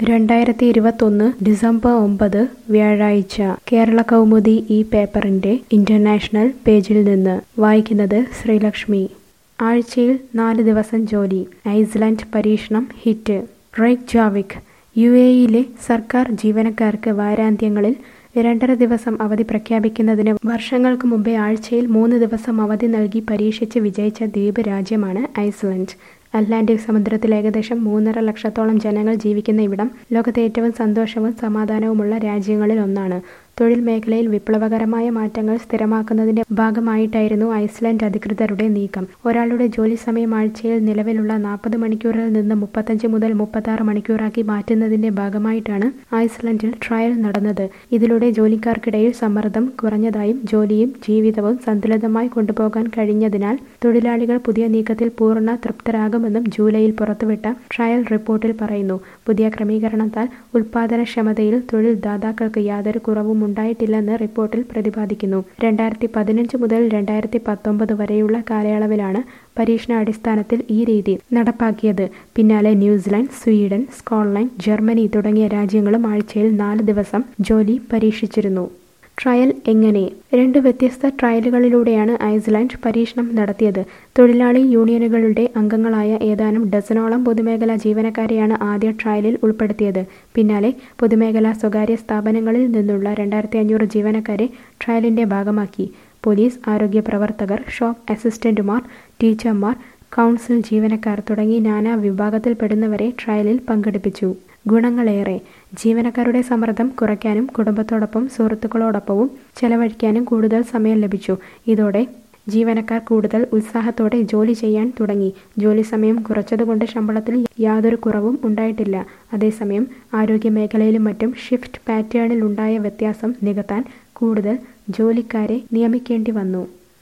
രണ്ടായിരത്തി ഇരുപത്തൊന്ന് ഡിസംബർ ഒമ്പത് വ്യാഴാഴ്ച കേരള കൗമുദി ഈ പേപ്പറിന്റെ ഇന്റർനാഷണൽ പേജിൽ നിന്ന് വായിക്കുന്നത് ശ്രീലക്ഷ്മി ആഴ്ചയിൽ നാല് ദിവസം ജോലി ഐസ്ലാൻഡ് പരീക്ഷണം ഹിറ്റ് റേക്ക് ജാവിക് യു എയിലെ സർക്കാർ ജീവനക്കാർക്ക് വാരാന്ത്യങ്ങളിൽ രണ്ടര ദിവസം അവധി പ്രഖ്യാപിക്കുന്നതിന് വർഷങ്ങൾക്ക് മുമ്പേ ആഴ്ചയിൽ മൂന്ന് ദിവസം അവധി നൽകി പരീക്ഷിച്ച് വിജയിച്ച ദ്വീപ് രാജ്യമാണ് ഐസ്ലൻഡ് അറ്റ്ലാന്റിക് സമുദ്രത്തിൽ ഏകദേശം മൂന്നര ലക്ഷത്തോളം ജനങ്ങൾ ജീവിക്കുന്ന ഇവിടം ലോകത്തെ ഏറ്റവും സന്തോഷവും സമാധാനവുമുള്ള രാജ്യങ്ങളിൽ ഒന്നാണ് തൊഴിൽ മേഖലയിൽ വിപ്ലവകരമായ മാറ്റങ്ങൾ സ്ഥിരമാക്കുന്നതിന്റെ ഭാഗമായിട്ടായിരുന്നു ഐസ്ലാൻഡ് അധികൃതരുടെ നീക്കം ഒരാളുടെ ജോലി സമയം ആഴ്ചയിൽ നിലവിലുള്ള നാൽപ്പത് മണിക്കൂറിൽ നിന്ന് മുപ്പത്തഞ്ച് മുതൽ മുപ്പത്താറ് മണിക്കൂറാക്കി മാറ്റുന്നതിന്റെ ഭാഗമായിട്ടാണ് ഐസ്ലൻഡിൽ ട്രയൽ നടന്നത് ഇതിലൂടെ ജോലിക്കാർക്കിടയിൽ സമ്മർദ്ദം കുറഞ്ഞതായും ജോലിയും ജീവിതവും സന്തുലിതമായി കൊണ്ടുപോകാൻ കഴിഞ്ഞതിനാൽ തൊഴിലാളികൾ പുതിയ നീക്കത്തിൽ പൂർണ്ണ തൃപ്തരാകുമെന്നും ജൂലൈയിൽ പുറത്തുവിട്ട ട്രയൽ റിപ്പോർട്ടിൽ പറയുന്നു പുതിയ ക്രമീകരണത്താൽ ഉൽപാദനക്ഷമതയിൽ തൊഴിൽ ദാതാക്കൾക്ക് യാതൊരു കുറവും ഉണ്ടായിട്ടില്ലെന്ന് റിപ്പോർട്ടിൽ പ്രതിപാദിക്കുന്നു രണ്ടായിരത്തി പതിനഞ്ച് മുതൽ രണ്ടായിരത്തി പത്തൊമ്പത് വരെയുള്ള കാലയളവിലാണ് പരീക്ഷണാടിസ്ഥാനത്തിൽ ഈ രീതി നടപ്പാക്കിയത് പിന്നാലെ ന്യൂസിലാൻഡ് സ്വീഡൻ സ്കോട്ട്ലൻഡ് ജർമ്മനി തുടങ്ങിയ രാജ്യങ്ങളും ആഴ്ചയിൽ നാല് ദിവസം ജോലി പരീക്ഷിച്ചിരുന്നു ട്രയൽ എങ്ങനെ രണ്ട് വ്യത്യസ്ത ട്രയലുകളിലൂടെയാണ് ഐസ്ലാൻഡ് പരീക്ഷണം നടത്തിയത് തൊഴിലാളി യൂണിയനുകളുടെ അംഗങ്ങളായ ഏതാനും ഡസനോളം പൊതുമേഖലാ ജീവനക്കാരെയാണ് ആദ്യ ട്രയലിൽ ഉൾപ്പെടുത്തിയത് പിന്നാലെ പൊതുമേഖലാ സ്വകാര്യ സ്ഥാപനങ്ങളിൽ നിന്നുള്ള രണ്ടായിരത്തി അഞ്ഞൂറ് ജീവനക്കാരെ ട്രയലിന്റെ ഭാഗമാക്കി പോലീസ് ആരോഗ്യ പ്രവർത്തകർ ഷോപ്പ് അസിസ്റ്റന്റുമാർ ടീച്ചർമാർ കൗൺസിൽ ജീവനക്കാർ തുടങ്ങി നാനാ വിഭാഗത്തിൽപ്പെടുന്നവരെ ട്രയലിൽ പങ്കെടുപ്പിച്ചു ഗുണങ്ങളേറെ ജീവനക്കാരുടെ സമ്മർദ്ദം കുറയ്ക്കാനും കുടുംബത്തോടൊപ്പം സുഹൃത്തുക്കളോടൊപ്പവും ചെലവഴിക്കാനും കൂടുതൽ സമയം ലഭിച്ചു ഇതോടെ ജീവനക്കാർ കൂടുതൽ ഉത്സാഹത്തോടെ ജോലി ചെയ്യാൻ തുടങ്ങി ജോലി സമയം കുറച്ചതുകൊണ്ട് ശമ്പളത്തിൽ യാതൊരു കുറവും ഉണ്ടായിട്ടില്ല അതേസമയം ആരോഗ്യ മേഖലയിലും മറ്റും ഷിഫ്റ്റ് പാറ്റേണിൽ ഉണ്ടായ വ്യത്യാസം നികത്താൻ കൂടുതൽ ജോലിക്കാരെ നിയമിക്കേണ്ടി വന്നു